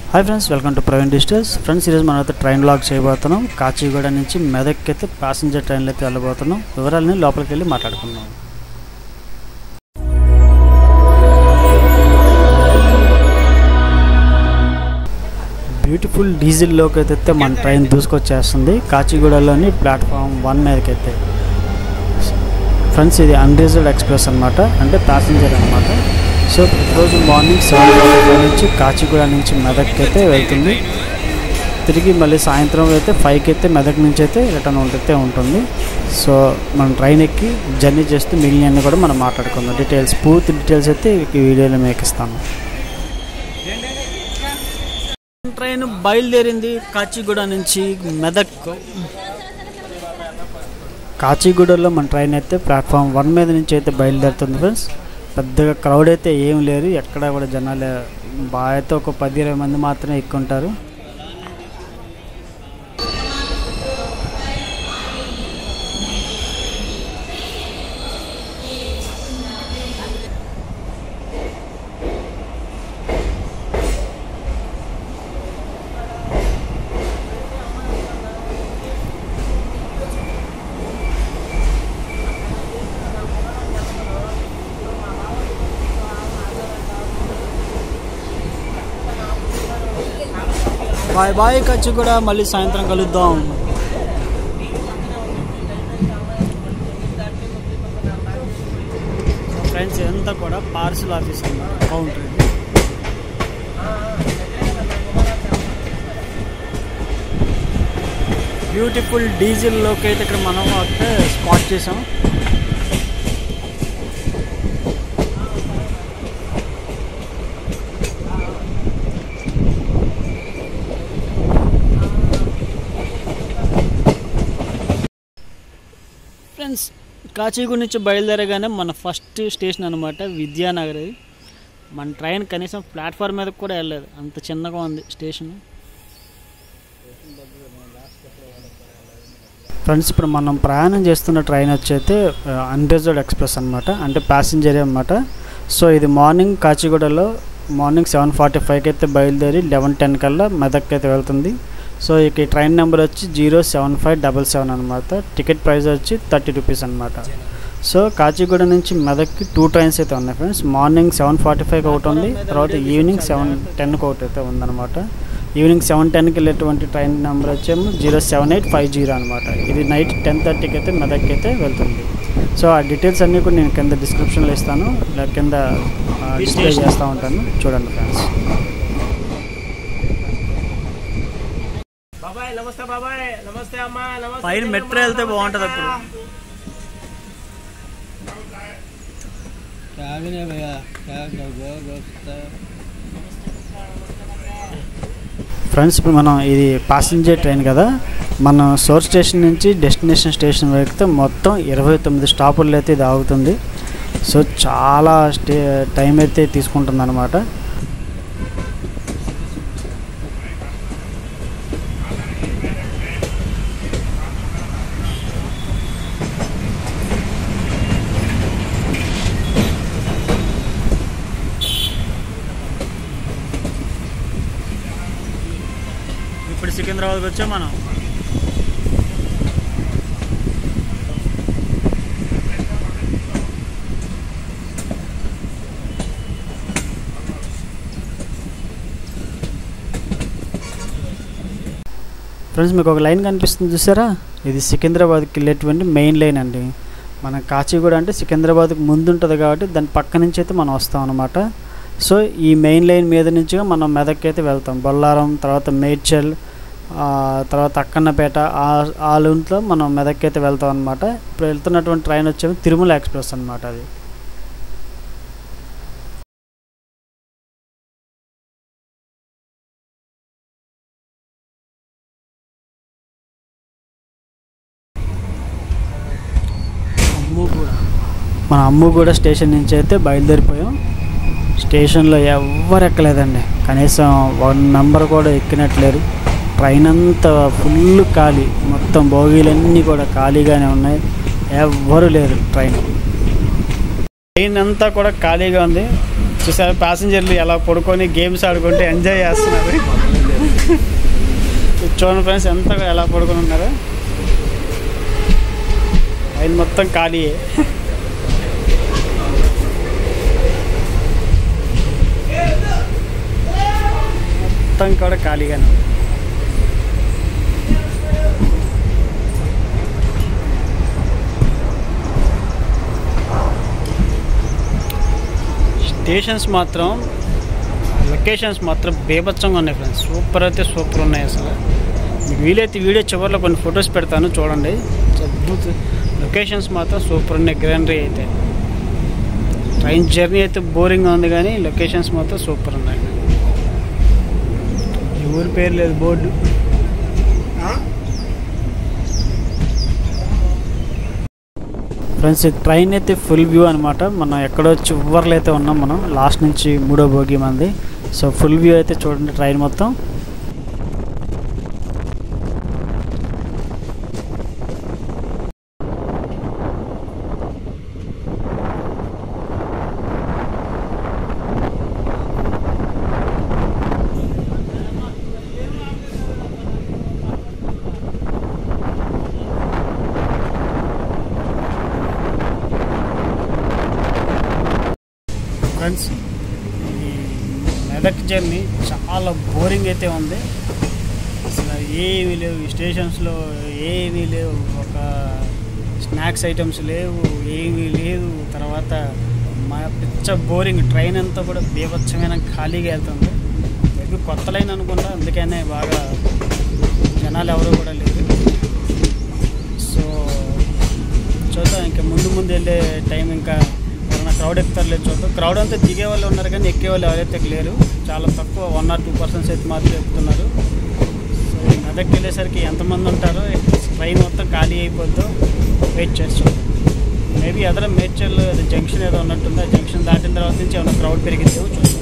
Hi friends welcome to Praveen digitals friends ఈరోజు మనం అయితే ట్రైన్ లాగ్ చేయబోతున్నాం కాచిగూడ నుంచి మెదక్ అయితే ప్యాసింజర్ ట్రైన్లో అయితే వెళ్ళబోతున్నాం వివరాలని లోపలికి వెళ్ళి మాట్లాడుకుందాం బ్యూటిఫుల్ డీజిల్లోకి అయితే మన ట్రైన్ దూసుకొచ్చేస్తుంది కాచిగూడలోని ప్లాట్ఫామ్ వన్ మీదకి అయితే ఫ్రెండ్స్ ఇది అన్రిజర్వ్డ్ ఎక్స్ప్రెస్ అనమాట అంటే ప్యాసింజర్ అనమాట సో ప్రతిరోజు మార్నింగ్ సెవెన్ ఫార్టీ నుంచి కాచిగూడ నుంచి మెదక్ అయితే వెళ్తుంది తిరిగి మళ్ళీ సాయంత్రం అయితే ఫైవ్కి అయితే మెదక్ నుంచి అయితే రిటర్న్ ఉంటే ఉంటుంది సో మనం ట్రైన్ ఎక్కి జర్నీ చేస్తూ మిగిలిన కూడా మనం మాట్లాడుకుందాం డీటెయిల్స్ పూర్తి డీటెయిల్స్ అయితే ఈ వీడియోలో మీకు ఇస్తాను ట్రైన్ బయలుదేరింది కాచిగూడ నుంచి మెదక్ కాచిగూడలో మన ట్రైన్ అయితే ప్లాట్ఫామ్ వన్ మీద నుంచి అయితే బయలుదేరుతుంది ఫ్రెండ్స్ పెద్దగా క్రౌడ్ అయితే ఏం లేరు ఎక్కడ కూడా జనాలు బాగా అయితే ఒక పది ఇరవై మంది మాత్రమే ఎక్కుంటారు బాయ్ బాయ్ ఖర్చు కూడా మళ్ళీ సాయంత్రం కలుద్దాం ఫ్రెండ్స్ ఇదంతా కూడా పార్సల్ ఆఫీస్ అన్నమాట కౌంటర్ ఇది బ్యూటిఫుల్ డీజిల్లోకి అయితే ఇక్కడ మనం అయితే స్పాట్ చేసాం ఫ్రెండ్స్ కాచిగూడ నుంచి బయలుదేరగానే మన ఫస్ట్ స్టేషన్ అనమాట విద్యానగర్ ఇది మన ట్రైన్ కనీసం ప్లాట్ఫామ్ మీద కూడా వెళ్ళలేదు అంత చిన్నగా ఉంది స్టేషన్ ఫ్రెండ్స్ ఇప్పుడు మనం ప్రయాణం చేస్తున్న ట్రైన్ వచ్చి అయితే అన్రిజర్వ్డ్ ఎక్స్ప్రెస్ అనమాట అంటే ప్యాసింజర్ అనమాట సో ఇది మార్నింగ్ కాచిగూడలో మార్నింగ్ సెవెన్ ఫార్టీ ఫైవ్కి అయితే బయలుదేరి లెవెన్ టెన్ కల్లా మెదక్ అయితే వెళ్తుంది సో ఇక ఈ ట్రైన్ నెంబర్ వచ్చి zero seven five double seven అనమాట టికెట్ ప్రైస్ వచ్చి థర్టీ రూపీస్ అనమాట సో కాచిగూడ నుంచి మెదక్కి టూ ట్రైన్స్ అయితే ఉన్నాయి ఫ్రెండ్స్ మార్నింగ్ సెవెన్ ఫార్టీ ఫైవ్కి ఒకటి ఉంది తర్వాత ఈవినింగ్ సెవెన్ టెన్కి ఒకటి అయితే ఉందన్నమాట ఈవినింగ్ సెవెన్ టెన్కి వెళ్ళేటువంటి ట్రైన్ నెంబర్ వచ్చేమో zero seven eight five zero అనమాట ఇది నైట్ టెన్ థర్టీకి అయితే మెదక్కి అయితే వెళ్తుంది సో ఆ డీటెయిల్స్ అన్నీ కూడా నేను కింద డిస్క్రిప్షన్లో ఇస్తాను ఇలా కింద డిస్ప్లే చేస్తూ ఉంటాను చూడండి ఫ్రెండ్స్ బాబాయ్ నమస్తే బాబాయ్ నమస్తే అమ్మా నమస్తే పైన మెట్రో వెళ్తే బాగుంటుంది అప్పుడు क्या भी नहीं भैया क्या गो गो गोश्त ఫ్రెండ్స్ ఇప్పుడు మనం ఇది ప్యాసింజర్ ట్రైన్ కదా మనం సోర్స్ స్టేషన్ నుంచి డెస్టినేషన్ స్టేషన్ వరకు మొత్తం ఇరవై తొమ్మిది స్టాపుల్లో అయితే ఇది ఆగుతుంది సో చాలా స్టే టైం అయితే తీసుకుంటుంది అనమాట ఇప్పుడు సికింద్రాబాద్కి వచ్చాం మనం ఫ్రెండ్స్ మీకు ఒక లైన్ కనిపిస్తుంది చూసారా ఇది సికింద్రాబాద్కి వెళ్ళేటువంటి మెయిన్ లైన్ అండి మన కాచిగూడ అంటే సికింద్రాబాద్కి ముందు ఉంటుంది కాబట్టి దాని పక్క నుంచి అయితే మనం వస్తాం అనమాట సో ఈ మెయిన్ లైన్ మీద నుంచి మనం మెదక్కి అయితే వెళ్తాం బొల్లారం తర్వాత మేడ్చల్ ఆ, తర్వాత అక్కన్నపేట ఆ ఆ లూన్లో మనం మెదక్కి అయితే వెళ్తాం అనమాట ఇప్పుడు వెళ్తున్నటువంటి ట్రైన్ వచ్చేవి తిరుమల ఎక్స్ప్రెస్ అనమాట అది అమ్మూగూడ మన అమ్మూగూడ స్టేషన్ నుంచి అయితే బయలుదేరిపోయాం స్టేషన్లో ఎవ్వరు ఎక్కలేదండి కనీసం వన్ మెంబర్ కూడా ఎక్కినట్లేరు ట్రైన్ అంతా ఫుల్ ఖాళీ మొత్తం బోగీలన్నీ కూడా ఖాళీగానే ఉన్నాయి ఎవ్వరు లేరు ట్రైన్ ట్రైన్ అంతా కూడా ఖాళీగా ఉంది చూసారు ప్యాసింజర్లు ఎలా పడుకొని గేమ్స్ ఆడుకుంటే ఎంజాయ్ చేస్తున్నారు చూడండి ఫ్రెండ్స్ ఎంత ఎలా పడుకొని ఉన్నారు ఆయన మొత్తం ఖాళీయే మొత్తం కూడా ఖాళీగానే ఉంది. స్టేషన్స్ మాత్రం లొకేషన్స్ మాత్రం బేభత్సంగా ఉన్నాయి ఫ్రెండ్స్ సూపర్ అయితే సూపర్ ఉన్నాయి అసలు మీకు వీలైతే వీడియో చివరిలో కొన్ని ఫొటోస్ పెడతాను చూడండి అద్భుత లొకేషన్స్ మాత్రం సూపర్ ఉన్నాయి గ్రీనరీ అయితే ట్రైన్ జర్నీ అయితే బోరింగ్గా ఉంది కానీ లొకేషన్స్ మాత్రం సూపర్ ఉన్నాయి ఈ ఊరి పేరు లేదు బోర్డు ఫ్రెండ్స్ ఈ ట్రైన్ అయితే ఫుల్ వ్యూ అనమాట మనం ఎక్కడో చివర్లో అయితే ఉన్నాం మనం లాస్ట్ నుంచి మూడో భోగి మంది సో ఫుల్ వ్యూ అయితే చూడండి ట్రైన్ మొత్తం ఫ్రెండ్స్ ఈ మెదక్ జర్నీ చాలా బోరింగ్ అయితే ఉంది అసలు ఏమీ లేవు ఈ స్టేషన్స్లో ఏమీ లేవు ఒక స్నాక్స్ ఐటమ్స్ లేవు ఏమీ లేవు తర్వాత మా పిచ్చ బోరింగ్ ట్రైన్ అంతా కూడా బీభత్సమైన ఖాళీగా వెళ్తుంది ఇది కొత్త లైన్ అనుకుంటా అందుకనే బాగా జనాలు ఎవరు కూడా లేరు సో చూద్దాం ఇంకా ముందు ముందు వెళ్ళే టైం ఇంకా ఎవరైనా క్రౌడ్ ఎక్కుతారు లేదు చూద్దాం క్రౌడ్ అంతా దిగే వాళ్ళు ఉన్నారు కానీ ఎక్కే వాళ్ళు ఎవరైతే లేరు చాలా తక్కువ వన్ ఆర్ టూ పర్సెంట్స్ అయితే మాత్రం ఎక్కుతున్నారు సో ఈ మెదక్కి వెళ్ళేసరికి ఎంతమంది ఉంటారో ట్రైన్ మొత్తం ఖాళీ అయిపోద్దో వెయిట్ చేస్తాం మేబీ ఎదర మేడ్చల్ జంక్షన్ ఏదో ఉన్నట్టుంది ఆ జంక్షన్ దాటిన తర్వాత నుంచి ఏమైనా క్రౌడ్ పెరిగిద్దేమో చూద్దాం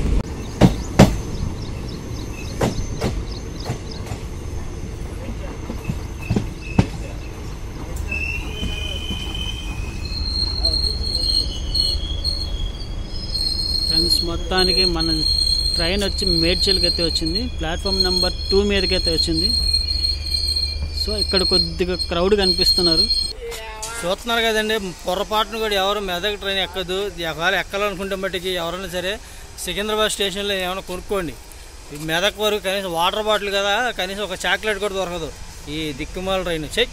ఫ్రెండ్స్ మొత్తానికి మన ట్రైన్ వచ్చి మేడ్చల్కి అయితే వచ్చింది ప్లాట్ఫామ్ నెంబర్ టూ మీదకి అయితే వచ్చింది సో ఇక్కడ కొద్దిగా క్రౌడ్ కనిపిస్తున్నారు చూస్తున్నారు కదండి పొరపాటును కూడా ఎవరు మెదక్ ట్రైన్ ఎక్కదు ఒకవేళ ఎక్కాలనుకుంటే మట్టికి ఎవరైనా సరే సికింద్రాబాద్ స్టేషన్లో ఏమైనా కొనుక్కోండి ఈ మెదక్ వరకు కనీసం వాటర్ బాటిల్ కదా కనీసం ఒక చాక్లెట్ కూడా దొరకదు ఈ దిక్కుమాల ట్రైన్ చెక్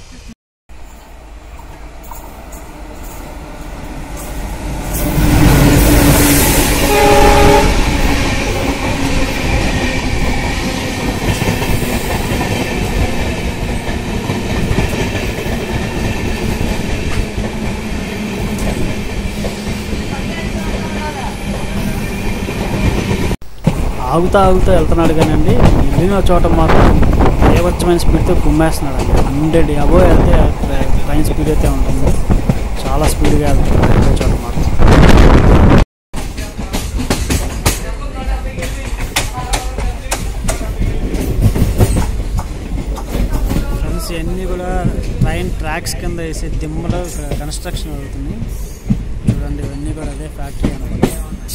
ఆగుతా ఆగుతూ వెళ్తున్నాడు కానండి వెళ్ళిన చోట మాత్రం ఏవచ్చమైన స్పీడ్తో కుమ్మేస్తున్నాడు అండి హండ్రెడ్ అబో వెళ్తే ట్రై- ట్రైన్ స్పీడ్ అయితే ఉంటుంది చాలా స్పీడ్గా వెళ్తున్నాడు వెళ్ళే చోట మాత్రం ఫ్రెండ్స్ ఇవన్నీ కూడా ట్రైన్ ట్రాక్స్ కింద వేసే దిమ్మలో కన్స్ట్రక్షన్ అవుతుంది చూడండి ఇవన్నీ కూడా అదే ఫ్యాక్టరీ అనమాట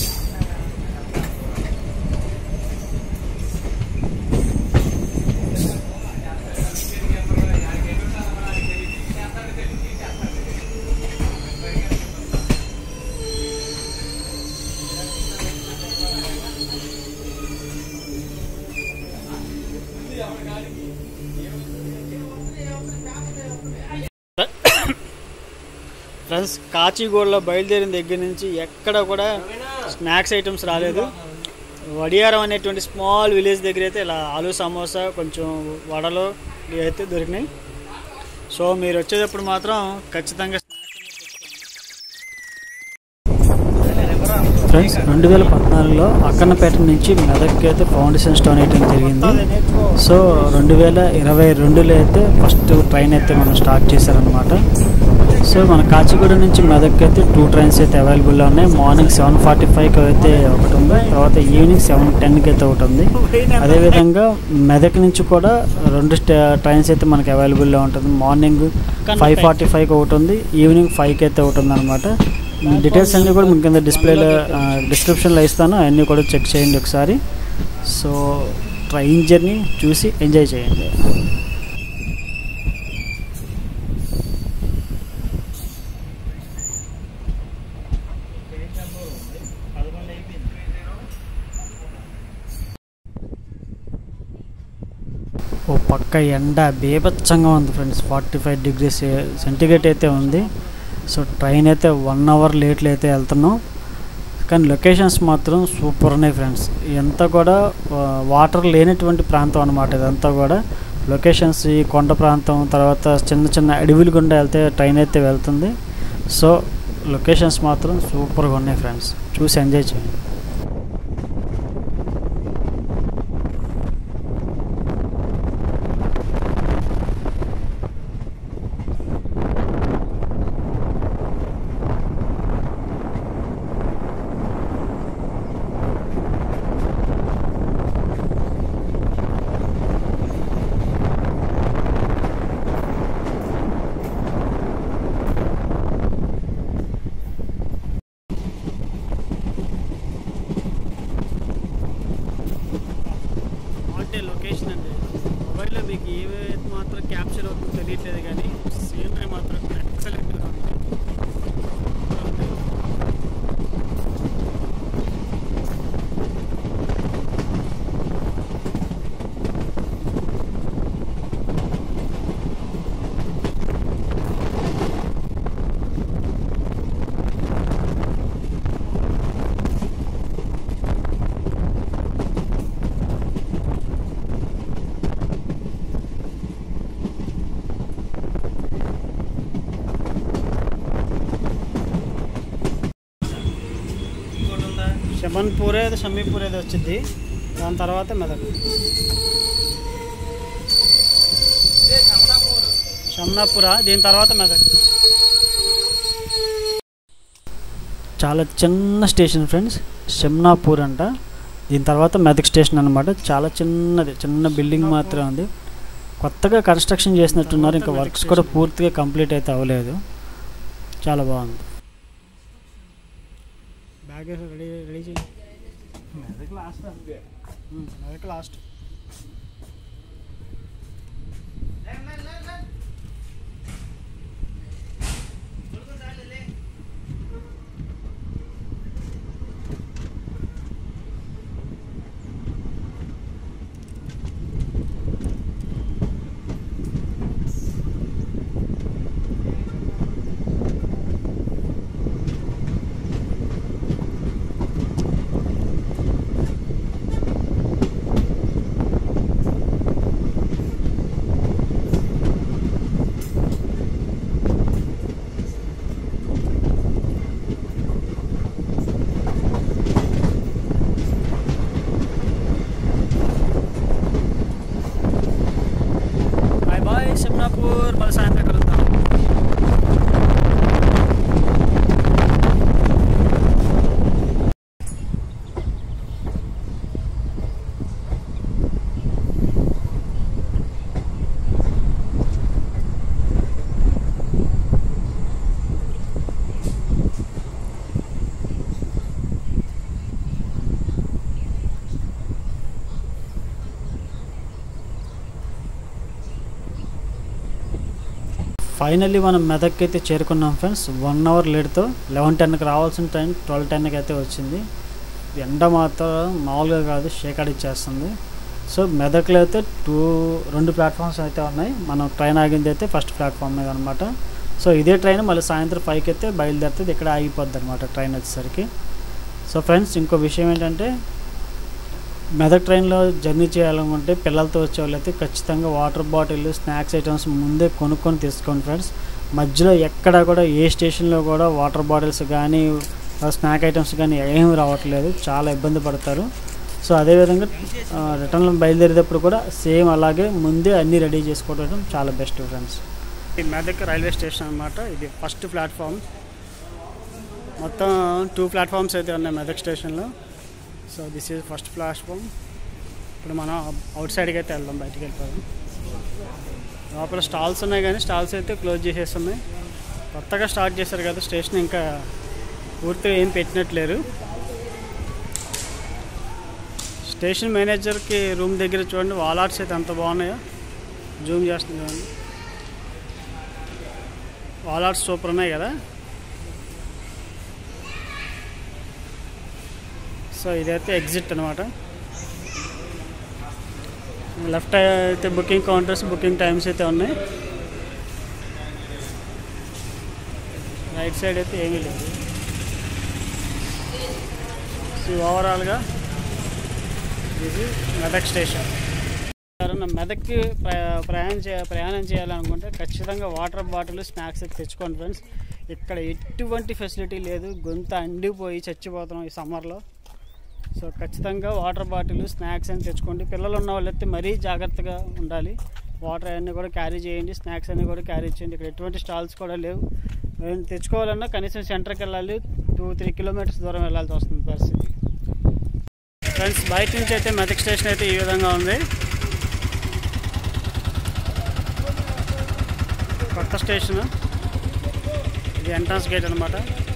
ఫ్రెండ్స్ కాచిగూడలో బయలుదేరిన దగ్గర నుంచి ఎక్కడ కూడా స్నాక్స్ ఐటమ్స్ రాలేదు వడియారం అనేటువంటి స్మాల్ విలేజ్ దగ్గర అయితే ఇలా ఆలు సమోసా కొంచెం వడలు ఇవి అయితే దొరికినాయి సో మీరు వచ్చేటప్పుడు మాత్రం ఖచ్చితంగా ఫ్రెండ్స్ రెండు వేల పద్నాలుగులో అక్కన్నపేట నుంచి మెదక్కి అయితే ఫౌండేషన్ స్టోన్ వేయడం జరిగింది సో రెండు వేల ఇరవై రెండులో అయితే ఫస్ట్ ట్రైన్ అయితే మనం స్టార్ట్ చేశారనమాట సో మన కాచిగూడ నుంచి మెదక్ అయితే టూ ట్రైన్స్ అయితే అవైలబుల్లో ఉన్నాయి మార్నింగ్ సెవెన్ ఫార్టీ ఫైవ్కి అయితే ఒకటి ఉంది తర్వాత ఈవినింగ్ సెవెన్ టెన్కి అయితే ఒకటి ఉంది అదేవిధంగా మెదక్ నుంచి కూడా రెండు స్ట- ట్రైన్స్ అయితే మనకి అవైలబుల్లో ఉంటుంది మార్నింగ్ ఫైవ్ ఫార్టీ ఫైవ్కి ఒకటి ఉంది ఈవినింగ్ ఫైవ్కి అయితే ఒకటి ఉంది అనమాట డీటెయిల్స్ అన్నీ కూడా మీకు కింద డిస్ప్లేలో డిస్క్రిప్షన్లో ఇస్తాను అవన్నీ కూడా చెక్ చేయండి ఒకసారి సో ట్రైన్ జర్నీ చూసి ఎంజాయ్ చేయండి ఓ పక్క ఎండ బీభత్సంగా ఉంది friends forty five degrees centigrade అయితే ఉంది సో ట్రైన్ అయితే వన్ అవర్ లేట్లో అయితే వెళ్తున్నాం కానీ లొకేషన్స్ మాత్రం సూపర్ ఉన్నాయి ఫ్రెండ్స్ ఇదంతా కూడా ఆ, వాటర్ లేనటువంటి ప్రాంతం అనమాట ఇదంతా కూడా లొకేషన్స్ ఈ కొండ ప్రాంతం తర్వాత చిన్న చిన్న అడవులు గుండా వెళ్తే ట్రైన్ అయితే వెళ్తుంది సో లొకేషన్స్ మాత్రం సూపర్గా ఉన్నాయి ఫ్రెండ్స్ చూసి ఎంజాయ్ చేయండి అంటే లొకేషన్ అండి మొబైల్లో మీకు ఏవైతే మాత్రం క్యాప్చర్ అవుతుందో తెలియట్లేదు కానీ సీనరీ మాత్రం ఎక్సలెంట్గా ఉంది షమన్పూర్ ఏదో షమీపూర్ ఏదో వచ్చింది దాని తర్వాత మెదక్ షమ్నాపుర దీని తర్వాత మెదక్ చాలా చిన్న స్టేషన్ ఫ్రెండ్స్ షమ్నాపూర్ అంట దీని తర్వాత మెదక్ స్టేషన్ అనమాట చాలా చిన్నది చిన్న బిల్డింగ్ మాత్రమే ఉంది కొత్తగా కన్స్ట్రక్షన్ చేసినట్టున్నారు ఇంకా వర్క్స్ కూడా పూర్తిగా కంప్లీట్ అయితే అవ్వలేదు చాలా బాగుంది బ్యాగ్ రెడీ రెడీ చేయి Medak last Medak last bye bye Simnapur మళ్ళీ సాయంత్రం కలుద్దాం ఫైనల్లీ మనం మెదక్కి అయితే చేరుకున్నాం ఫ్రెండ్స్ వన్ అవర్ లేట్తో లెవెన్ టెన్కి రావాల్సిన టైం ట్వెల్వ్ టెన్కి అయితే వచ్చింది ఎండ మాత్రం మామూలుగా కాదు షేకాడిచ్చేస్తుంది సో మెదక్లో అయితే టూ రెండు ప్లాట్ఫామ్స్ అయితే ఉన్నాయి మనం ట్రైన్ ఆగింది అయితే ఫస్ట్ ప్లాట్ఫామ్ మీద అనమాట సో ఇదే ట్రైన్ మళ్ళీ సాయంత్రం ఫైవ్కి అయితే బయలుదేరుతుంది ఇక్కడ ఆగిపోద్ది అనమాట ట్రైన్ వచ్చేసరికి సో ఫ్రెండ్స్ ఇంకో విషయం ఏంటంటే మెదక్ ట్రైన్లో జర్నీ చేయాలనుకుంటే పిల్లలతో వచ్చే వాళ్ళైతే ఖచ్చితంగా వాటర్ బాటిల్ స్నాక్స్ ఐటమ్స్ ముందే కొనుక్కొని తీసుకోండి ఫ్రెండ్స్ మధ్యలో ఎక్కడ కూడా ఏ స్టేషన్లో కూడా వాటర్ బాటిల్స్ కానీ స్నాక్ ఐటమ్స్ కానీ ఏమీ రావట్లేదు చాలా ఇబ్బంది పడతారు సో అదేవిధంగా రిటర్న్లో బయలుదేరేటప్పుడు కూడా సేమ్ అలాగే ముందే అన్నీ రెడీ చేసుకోవడం చాలా బెస్ట్ ఫ్రెండ్స్ ఈ మెదక్ రైల్వే స్టేషన్ అనమాట ఇది ఫస్ట్ ప్లాట్ఫామ్ మొత్తం టూ ప్లాట్ఫామ్స్ అయితే ఉన్నాయి మెదక్ స్టేషన్లో so this is first platform ఇప్పుడు మనం అవుట్ సైడ్కి అయితే వెళ్దాం బయటికి వెళ్ళిపోదాం లోపల స్టాల్స్ ఉన్నాయి కానీ స్టాల్స్ అయితే క్లోజ్ చేసేసి ఉన్నాయి కొత్తగా స్టార్ట్ చేశారు కదా స్టేషన్ ఇంకా పూర్తిగా ఏం పెట్టినట్లేరు స్టేషన్ మేనేజర్కి రూమ్ దగ్గర చూడండి వాల్ ఆర్ట్స్ అయితే ఎంత బాగున్నాయో జూమ్ చేస్తుంది చూడండి వాల్ ఆర్ట్స్ సూపర్ ఉన్నాయి కదా సో ఇదైతే ఎగ్జిట్ అనమాట లెఫ్ట్ అయితే బుకింగ్ కౌంటర్స్ బుకింగ్ టైమ్స్ అయితే ఉన్నాయి రైట్ సైడ్ అయితే ఏమీ లేదు సో ఓవరాల్గా ఇది మెదక్ స్టేషన్ ఎవరన్నా మెదక్కి ప్ర- ప్రయాణం చే ప్రయాణం చేయాలనుకుంటే ఖచ్చితంగా వాటర్ బాటిల్ స్నాక్స్ అయితే తెచ్చుకోండి ఫ్రెండ్స్ ఇక్కడ ఎటువంటి ఫెసిలిటీ లేదు గొంత అండిపోయి చచ్చిపోతున్నాం ఈ సమ్మర్లో సో ఖచ్చితంగా వాటర్ బాటిల్ స్నాక్స్ అని తెచ్చుకోండి పిల్లలు ఉన్న వాళ్ళైతే మరీ జాగ్రత్తగా ఉండాలి వాటర్ అన్నీ కూడా క్యారీ చేయండి స్నాక్స్ అన్నీ కూడా క్యారీ చేయండి ఇక్కడ ఎటువంటి స్టాల్స్ కూడా లేవు మేము తెచ్చుకోవాలన్నా కనీసం సెంటర్కి వెళ్ళాలి టూ త్రీ కిలోమీటర్స్ దూరం వెళ్ళాల్సి వస్తుంది పరిస్థితి ఫ్రెండ్స్ బయట నుంచి అయితే మెదక్ స్టేషన్ అయితే ఈ విధంగా ఉంది కొత్త స్టేషన్ ఇది ఎంట్రన్స్ గేట్ అనమాట